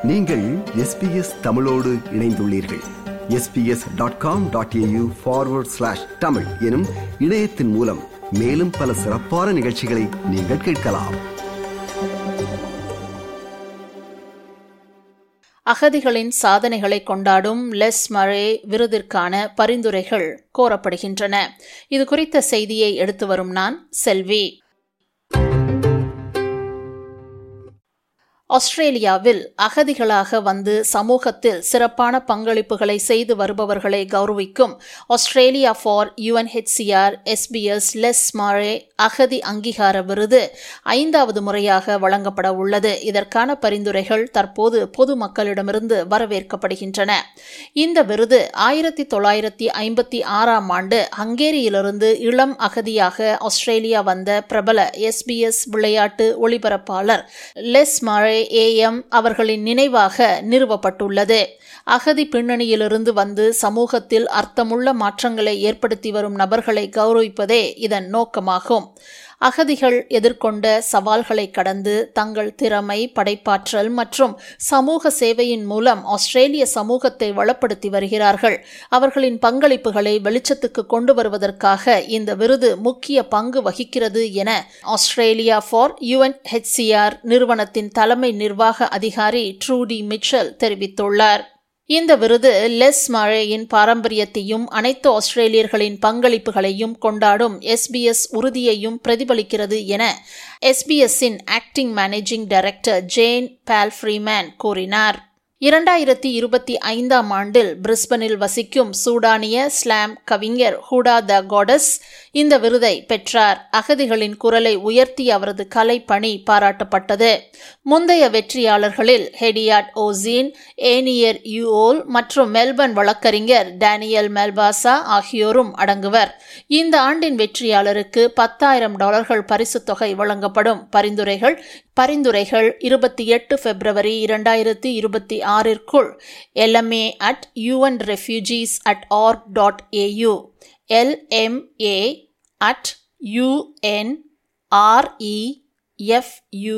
நீங்கள் எஸ்பிஎஸ் தமிழோடு இணைந்துள்ளீர்கள் SBS dot com dot AU forward slash Tamil எனும் இணையத்தின் மூலம் மேலும் பல சிறப்பான நிகழ்ச்சிகளை நீங்கள் கேட்கலாம் அகதிகளின் சாதனைகளை கொண்டாடும் லெஸ் மரே விருதிற்கான பரிந்துரைகள் கோரப்படுகின்றன இது குறித்த செய்தியை எடுத்து வரும் நான் செல்வி ஆஸ்திரேலியாவில் அகதிகளாக வந்து சமூகத்தில் சிறப்பான பங்களிப்புகளை செய்து வருபவர்களை கௌரவிக்கும் Australia for UNHCR SBS Les Murray அகதி அங்கீகார விருது ஐந்தாவது முறையாக வழங்கப்பட உள்ளது இதற்கான பரிந்துரைகள் தற்போது பொதுமக்களிடமிருந்து வரவேற்கப்படுகின்றன இந்த விருது ஆயிரத்தி தொள்ளாயிரத்தி ஐம்பத்தி ஆறாம் ஆண்டு ஹங்கேரியிலிருந்து இளம் அகதியாக ஆஸ்திரேலியா வந்த பிரபல எஸ்பிஎஸ் விளையாட்டு ஒளிபரப்பாளர் லெஸ் மாரே ஏஎம் அவர்களின் நினைவாக நிறுவப்பட்டுள்ளது அகதி பின்னணியிலிருந்து வந்து சமூகத்தில் அர்த்தமுள்ள மாற்றங்களை ஏற்படுத்தி வரும் நபர்களை கௌரவிப்பதே இதன் நோக்கமாகும் அகதிகள் எதிர்கொண்ட சவால்களை கடந்து தங்கள் திறமை படைப்பாற்றல் மற்றும் சமூக சேவையின் மூலம் ஆஸ்திரேலிய சமூகத்தை வளப்படுத்தி வருகிறார்கள் அவர்களின் பங்களிப்புகளை வெளிச்சத்துக்கு கொண்டு வருவதற்காக இந்த விருது முக்கிய பங்கு வகிக்கிறது என ஆஸ்திரேலியா ஃபார் யுஎன்ஹெச்சிஆர் நிறுவனத்தின் தலைமை நிர்வாக அதிகாரி ட்ரூடி மிச்சல் தெரிவித்துள்ளார் இந்த விருது லெஸ் மழேயின் பாரம்பரியத்தையும் அனைத்து ஆஸ்திரேலியர்களின் பங்களிப்புகளையும் கொண்டாடும் எஸ்பிஎஸ் உறுதியையும் பிரதிபலிக்கிறது என எஸ்பிஎஸ்ஸின் acting managing director Jane Palfreeman கூறினார் இரண்டாயிரத்தி இருபத்தி ஐந்தாம் ஆண்டில் பிரிஸ்பனில் வசிக்கும் சூடானிய ஸ்லாம் கவிஞர் ஹூடா த காடஸ் இந்த விருதை பெற்றார் அகதிகளின் குரலை உயர்த்தி அவரது கலை பணி பாராட்டப்பட்டது முந்தைய வெற்றியாளர்களில் ஹெடியாட் ஓசீன் ஏனியர் யூஓல் மற்றும் மெல்பர்ன் வழக்கறிஞர் டேனியல் மெல்பாசா ஆகியோரும் அடங்குவர் இந்த ஆண்டின் வெற்றியாளருக்கு பத்தாயிரம் டாலர்கள் பரிசுத் தொகை வழங்கப்படும் பரிந்துரைகள் பரிந்துரைகள் இருபத்தி எட்டு பிப்ரவரி இரண்டாயிரத்தி இருபத்தி ஆறிற்குள் LMA at UN refugees at org dot AU LMA at UN R E F U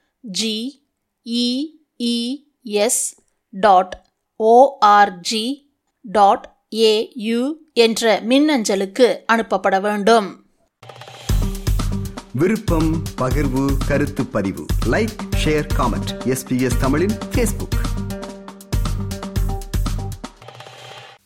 G E E S dot O R G dot AU என்ற மின்னஞ்சலுக்கு அனுப்பப்பட வேண்டும் விருப்பம் பகிர்வு கருத்து பதிவு லைக் ஷேர் காமெண்ட் எஸ்பிஎஸ் தமிழின் ஃபேஸ்புக்